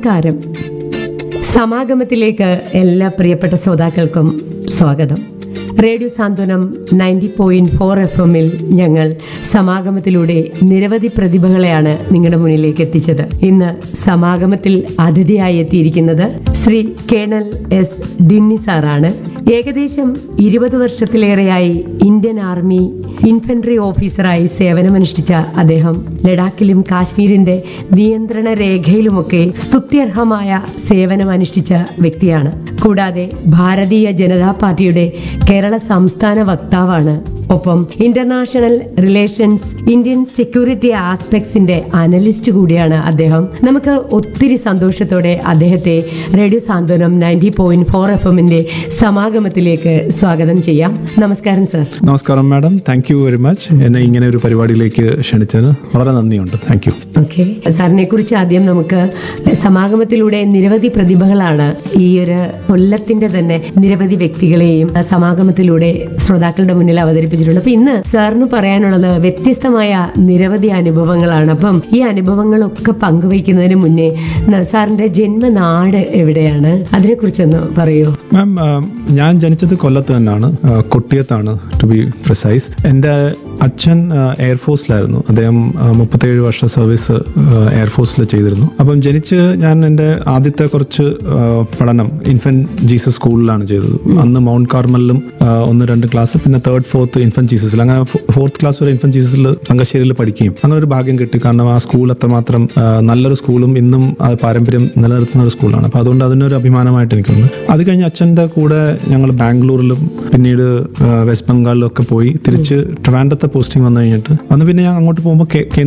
നമസ്കാരം സമാഗമത്തിലേക്ക് എല്ലാ പ്രിയപ്പെട്ട ശ്രോതാക്കൾക്കും സ്വാഗതം radio Santhwanam ninety point four F എമ്മിൽ ഞങ്ങൾ സമാഗമത്തിലൂടെ നിരവധി പ്രതിഭകളെയാണ് നിങ്ങളുടെ മുന്നിലേക്ക് എത്തിച്ചത് ഇന്ന് സമാഗമത്തിൽ അതിഥിയായി എത്തിയിരിക്കുന്നത് ശ്രീ കേണൽ എസ് ഡിന്നി സാറാണ് ഏകദേശം ഇരുപത് വർഷത്തിലേറെയായി ഇന്ത്യൻ ആർമി ഇൻഫൻട്രി ഓഫീസറായി സേവനമനുഷ്ഠിച്ച അദ്ദേഹം ലഡാക്കിലും കാശ്മീരിന്റെ നിയന്ത്രണ രേഖയിലുമൊക്കെ സ്തുത്യർഹമായ സേവനമനുഷ്ഠിച്ച വ്യക്തിയാണ് കൂടാതെ ഭാരതീയ ജനതാ പാർട്ടിയുടെ കേരള സംസ്ഥാന വക്താവാണ് ഒപ്പം ഇന്റർനാഷണൽ റിലേഷൻസ് ഇന്ത്യൻ സെക്യൂരിറ്റി ആസ്പെക്ട്സിന്റെ അനലിസ്റ്റ് കൂടിയാണ് അദ്ദേഹം നമുക്ക് ഒത്തിരി സന്തോഷത്തോടെ അദ്ദേഹത്തെ radio Santhwanam ninety point four F എമ്മിന്റെ സമാഗമത്തിലേക്ക് സ്വാഗതം ചെയ്യാം നമസ്കാരം സർ നമസ്കാരം madam thank you very much എന്നെ ഇങ്ങനെ ഒരു പരിപാടിയിലേക്ക് ക്ഷണിച്ചതിന് വളരെ നന്ദിയുണ്ട് താങ്ക് യു ഓക്കെ സാറിനെ കുറിച്ച് ആദ്യം നമുക്ക് സമാഗമത്തിലൂടെ നിരവധി പ്രതിഭകളാണ് ഈ ഒരു കൊല്ലത്തിന്റെ തന്നെ നിരവധി വ്യക്തികളെയും സമാഗമത്തിലൂടെ ശ്രോതാക്കളുടെ മുന്നിൽ അവതരിപ്പിച്ചിട്ടുണ്ട് അപ്പൊ ഇന്ന് സാറിന് പറയാനുള്ളത് വ്യത്യസ്തമായ നിരവധി അനുഭവങ്ങളാണ് അപ്പം ഈ അനുഭവങ്ങളൊക്കെ പങ്കുവയ്ക്കുന്നതിന് മുന്നേ ന- സാറിന്റെ ജന്മനാട് എവിടെയാണ് അതിനെക്കുറിച്ചൊന്ന് പറയൂ മാം ആ, ഞാൻ ജനിച്ചത് കൊല്ലത്ത് തന്നെയാണ് ആ, കൊട്ടിയത്താണ് ടു ബി പ്രിസൈസ് എൻ്റെ അച്ഛൻ ആ, എയർഫോഴ്സിലായിരുന്നു അദ്ദേഹം ആ, മുപ്പത്തേഴ് വർഷ സർവീസ് ആ, എയർഫോഴ്സിൽ ചെയ്തിരുന്നു അപ്പം ജനിച്ച് ഞാൻ എൻ്റെ ആദ്യത്തെ കുറച്ച് ആ, പഠനം ഇൻഫൻ ജീസസ് സ്കൂളിലാണ് ചെയ്തത് അന്ന് മൗണ്ട് കാർമലിലും ആ, ഒന്ന് രണ്ട് ക്ലാസ് പിന്നെ തേർഡ് ഫോർത്ത് ഇൻഫൻ ജീസസിൽ അങ്ങനെ ഫോർത്ത് ക്ലാസ് വരെ ഇൻഫൻ ജീസസിൽ തങ്കശ്ശേരിയിൽ പഠിക്കുകയും അങ്ങനെ ഒരു ഭാഗ്യം കിട്ടി കാരണം ആ സ്കൂൾ അത്രമാത്രം ആ, നല്ലൊരു സ്കൂളും ഇന്നും ആ പാരമ്പര്യം നിലനിർത്തുന്ന ഒരു സ്കൂളാണ് അപ്പോൾ അതുകൊണ്ട് അതിനൊരു അഭിമാനമായിട്ട് എനിക്കുണ്ട് അത് കഴിഞ്ഞ് അച്ഛൻ്റെ കൂടെ ഞങ്ങൾ ബാംഗ്ലൂരിലും പിന്നീട് ആ, വെസ്റ്റ് ബംഗാളിലും ഒക്കെ പോയി തിരിച്ച് ട്രിവാൻഡത്തെ പോസ്റ്റിംഗ് വന്നു കഴിഞ്ഞിട്ട് അന്ന് പിന്നെ ഞാൻ അങ്ങോട്ട് പോകുമ്പോൾ കേ- കേന്ദ്ര